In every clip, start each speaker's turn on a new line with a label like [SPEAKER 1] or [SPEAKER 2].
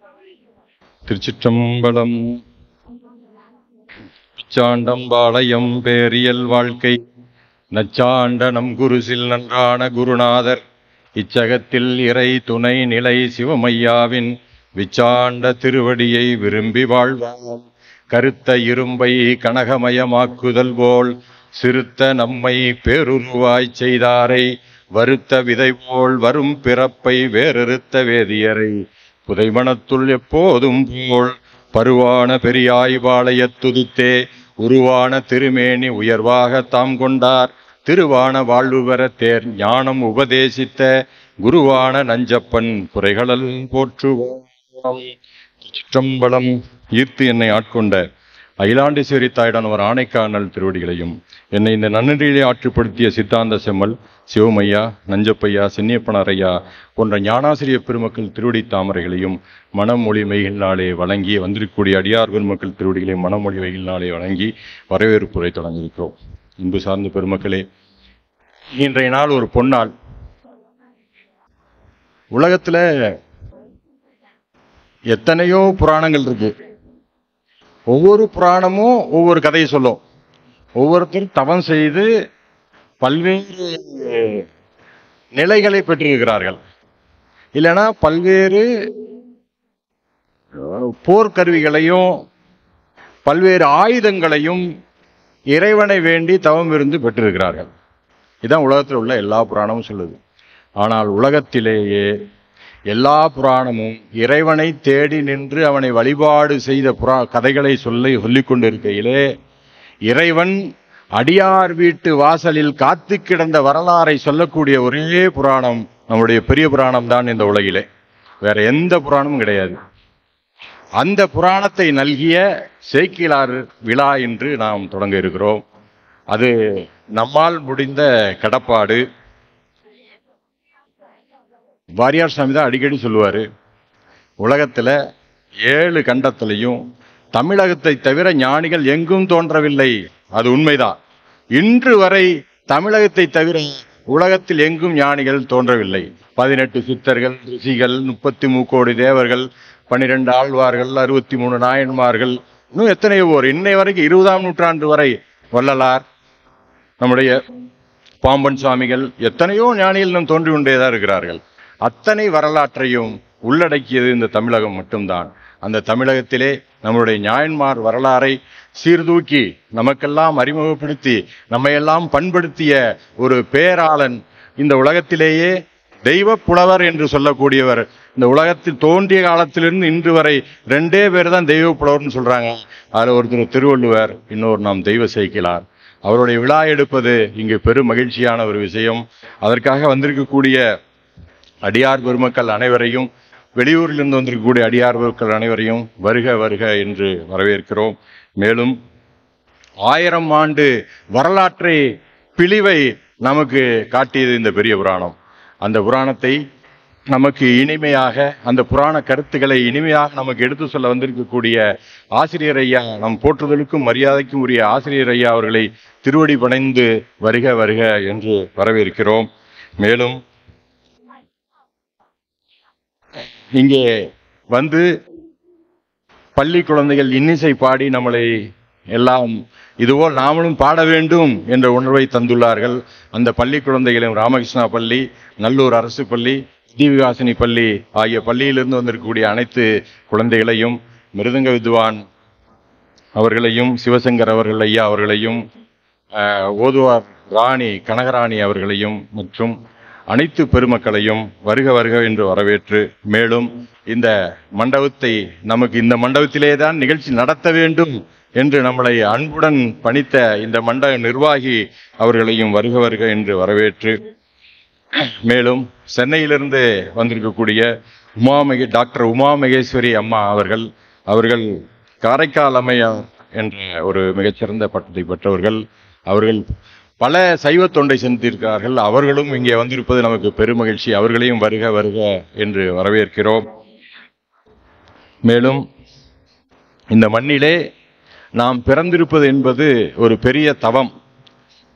[SPEAKER 1] திருச்சிற்றம்பலம் பிச்சாண்டம்பாளையம் பேரியல் வாழ்க்கை நச்சாண்ட நம் குருசில் நன்றான குருநாதர் இச்சகத்தில் இறை துணை நிலை சிவமையாவின் விச்சாண்ட திருவடியை விரும்பி வாழ்வாம் கருத்த இரும்பை கனகமயமாக்குதல் போல் சிறுத்த நம்மை பேருருவாய்ச் செய்தாரை வருத்த விதை போல் வரும் பிறப்பை வேறறுத்த வேதியரை புதைமணத்துள் எப்போதும் போல் பருவான பெரியாய் பாளையத் துதித்தே உருவான திருமேனி உயர்வாக தாம் கொண்டார் திருவான வாழ்வு பெற தேர் ஞானம் உபதேசித்த குருவான நஞ்சப்பன் குறைகளல் போற்றுவோம் சிற்றம்பலம் ஈர்த்து என்னை ஆட்கொண்ட அகிலாண்டேஸ்வரி தாயுடன் ஒரு ஆணைக்கானல் திருவடிகளையும் என்னை இந்த நன்னெறியிலே ஆற்றுப்படுத்திய சித்தாந்த செம்மல் சிவமையா நஞ்சப்பையா சின்னியப்பனாரையா போன்ற ஞானாசிரிய பெருமக்கள் திருவடி தாமரைகளையும் மனமொழி மெய்கினாலே வழங்கி வந்திருக்கக்கூடிய அடியார் பெருமக்கள் திருவடிகளையும் மனமொழி மெய்கினாலே வழங்கி வரவேற்புரை தொடங்கியிருக்கிறோம் இன்பு சார்ந்த பெருமக்களே இன்றைய நாள் ஒரு பொன்னாள் உலகத்துல எத்தனையோ புராணங்கள் இருக்கு ஒவ்வொரு புராணமும் ஒவ்வொரு கதையை சொல்லும் ஒவ்வொருத்தரும் தவம் செய்து பல்வேறு நிலைகளை பெற்றிருக்கிறார்கள் இல்லைன்னா பல்வேறு போர்க்கருவிகளையும் பல்வேறு ஆயுதங்களையும் இறைவனை வேண்டி தவம் இருந்து பெற்றிருக்கிறார்கள் இதான் உலகத்தில் உள்ள எல்லா புராணமும் சொல்லுது ஆனால் உலகத்திலேயே எல்லா புராணமும் இறைவனை தேடி நின்று அவனை வழிபாடு செய்த புரா கதைகளை சொல்லி சொல்லிக் கொண்டிருக்கையிலே இறைவன் அடியார் வீட்டு வாசலில் காத்து கிடந்த வரலாறை சொல்லக்கூடிய ஒரே புராணம் நம்முடைய பெரிய புராணம் தான் இந்த உலகிலே வேற எந்த புராணமும் கிடையாது அந்த புராணத்தை நல்கிய சேக்கிலார் விழா என்று நாம் தொடங்க இருக்கிறோம் அது நம்மால் முடிந்த கடப்பாடு வாரியார் சாமி தான் அடிக்கடி சொல்லுவாரு உலகத்துல ஏழு கண்டத்திலையும் தமிழகத்தை தவிர ஞானிகள் எங்கும் தோன்றவில்லை அது உண்மைதான் இன்று வரை தமிழகத்தை தவிர உலகத்தில் எங்கும் ஞானிகள் தோன்றவில்லை பதினெட்டு சித்தர்கள் ரிஷிகள் முப்பத்தி மூக்கோடி தேவர்கள் பனிரெண்டு ஆழ்வார்கள் அறுபத்தி மூணு நாயன்மார்கள் இன்னும் எத்தனையோ ஓர் இன்னை வரைக்கும் இருபதாம் நூற்றாண்டு வரை வள்ளலார் நம்முடைய பாம்பன் சுவாமிகள் எத்தனையோ ஞானிகள் நம் தோன்றி கொண்டேதான் இருக்கிறார்கள் அத்தனை வரலாற்றையும் உள்ளடக்கியது இந்த தமிழகம் மட்டும்தான் அந்த தமிழகத்திலே நம்முடைய ஞாயன்மார் வரலாறை சீர்தூக்கி நமக்கெல்லாம் அறிமுகப்படுத்தி நம்மையெல்லாம் பண்படுத்திய ஒரு பேராளன் இந்த உலகத்திலேயே தெய்வ புலவர் என்று சொல்லக்கூடியவர் இந்த உலகத்தில் தோன்றிய காலத்திலிருந்து இன்று வரை ரெண்டே பேர் தான் தெய்வ புலவர்னு சொல்றாங்க அதுல ஒருத்தர் திருவள்ளுவர் இன்னொரு நாம் தெய்வ சேர்க்கிறார் அவருடைய விழா எடுப்பது இங்கு பெரும் மகிழ்ச்சியான ஒரு விஷயம் அதற்காக வந்திருக்கக்கூடிய அடியார் பெருமக்கள் அனைவரையும் வெளியூரிலிருந்து வந்திருக்கக்கூடிய அடியார் பெருமக்கள் அனைவரையும் வருக வருக என்று வரவேற்கிறோம் மேலும் ஆயிரம் ஆண்டு வரலாற்றை பிழிவை நமக்கு காட்டியது இந்த பெரிய புராணம் அந்த புராணத்தை நமக்கு இனிமையாக அந்த புராண கருத்துக்களை இனிமையாக நமக்கு எடுத்து சொல்ல வந்திருக்கக்கூடிய ஆசிரியர் ஐயா நம் போற்றுதலுக்கும் மரியாதைக்கும் உரிய ஆசிரியர் ஐயா அவர்களை திருவடி பணைந்து வருக வருக என்று வரவேற்கிறோம் மேலும் இங்கே வந்து பள்ளி குழந்தைகள் இன்னிசை பாடி நம்மளை எல்லாம் இதுபோல் நாமளும் பாட வேண்டும் என்ற உணர்வை தந்துள்ளார்கள் அந்த பள்ளி குழந்தைகளும் ராமகிருஷ்ணா பள்ளி நல்லூர் அரசு பள்ளி தீவிகாசினி பள்ளி ஆகிய பள்ளியிலிருந்து வந்திருக்கக்கூடிய அனைத்து குழந்தைகளையும் மிருதங்க வித்வான் அவர்களையும் சிவசங்கர் அவர்கள் ஐயா அவர்களையும் ஆஹ், ஓதுவார் ராணி கனகராணி அவர்களையும் மற்றும் அனைத்து பெருமக்களையும் வருக வருக என்று வரவேற்று மேலும் இந்த மண்டபத்தை நமக்கு இந்த மண்டபத்திலே தான் நிகழ்ச்சி நடத்த வேண்டும் என்று நம்மளை அன்புடன் பணித்த இந்த மண்டப நிர்வாகி அவர்களையும் வருக வருக என்று வரவேற்று மேலும் சென்னையிலிருந்து வந்திருக்கக்கூடிய உமாமகே டாக்டர் உமா மகேஸ்வரி அம்மா அவர்கள் அவர்கள் காரைக்கால் அம்மையார் என்ற ஒரு மிகச்சிறந்த பட்டத்தை பெற்றவர்கள் அவர்கள் பல சைவ தொண்டை சென்றிருக்கிறார்கள் அவர்களும் இங்கே வந்திருப்பது நமக்கு பெருமகிழ்ச்சி அவர்களையும் வருக வருக என்று வரவேற்கிறோம் மேலும் இந்த மண்ணிலே நாம் பிறந்திருப்பது என்பது ஒரு பெரிய தவம்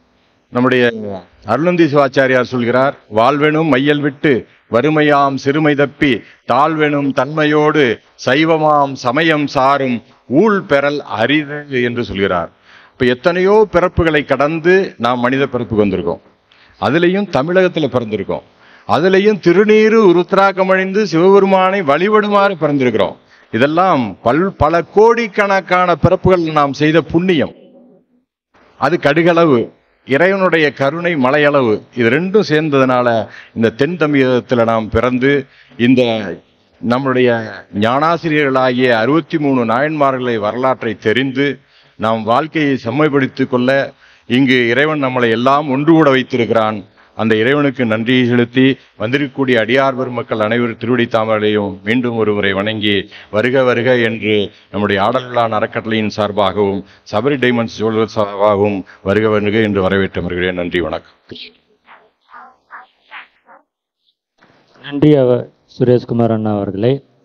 [SPEAKER 1] நம்முடைய அருளந்தி சிவாச்சாரியார் சொல்கிறார் வாழ்வெனும் மையல் விட்டு வறுமையாம் சிறுமை தப்பி தாழ்வெனும் தன்மையோடு சைவமாம் சமயம் சாரும் ஊழ் பெறல் அரிது என்று சொல்கிறார் இப்ப எத்தனையோ பிறப்புகளை கடந்து நாம் மனித பிறப்புக்கு வந்திருக்கோம் அதுலேயும் தமிழகத்தில் பிறந்திருக்கோம் அதுலேயும் திருநீரு உருத்ராக்கமழிந்து சிவபெருமானை வழிபடுமாறு பிறந்திருக்கிறோம் இதெல்லாம் பல் பல கோடிக்கணக்கான பிறப்புகள் நாம் செய்த புண்ணியம் அது கடுகளவு இறைவனுடைய கருணை மலையளவு இது ரெண்டும் சேர்ந்ததுனால இந்த தென் தமிழகத்தில் நாம் பிறந்து இந்த நம்முடைய ஞானாசிரியர்களாகிய அறுபத்தி மூணு நாயன்மார்களை வரலாற்றை தெரிந்து நாம் வாழ்க்கையை செம்மைப்படுத்திக் கொள்ள இங்கு இறைவன் நம்மளை எல்லாம் ஒன்று கூட வைத்திருக்கிறான் அந்த இறைவனுக்கு நன்றி செலுத்தி வந்திருக்கக்கூடிய அடியார் பெருமக்கள் அனைவரும் திருவடி தாமரையும் மீண்டும் ஒரு முறை வணங்கி வருக வருக என்று நம்முடைய ஆடலான் அறக்கட்டளையின் சார்பாகவும் சபரி டைமண்ட்ஸ் ஜுவல்லர் சார்பாகவும் வருக வருக என்று வரவேற்று வருகிறேன் நன்றி வணக்கம்
[SPEAKER 2] நன்றி அவர் சுரேஷ்குமார் அண்ணா அவர்களே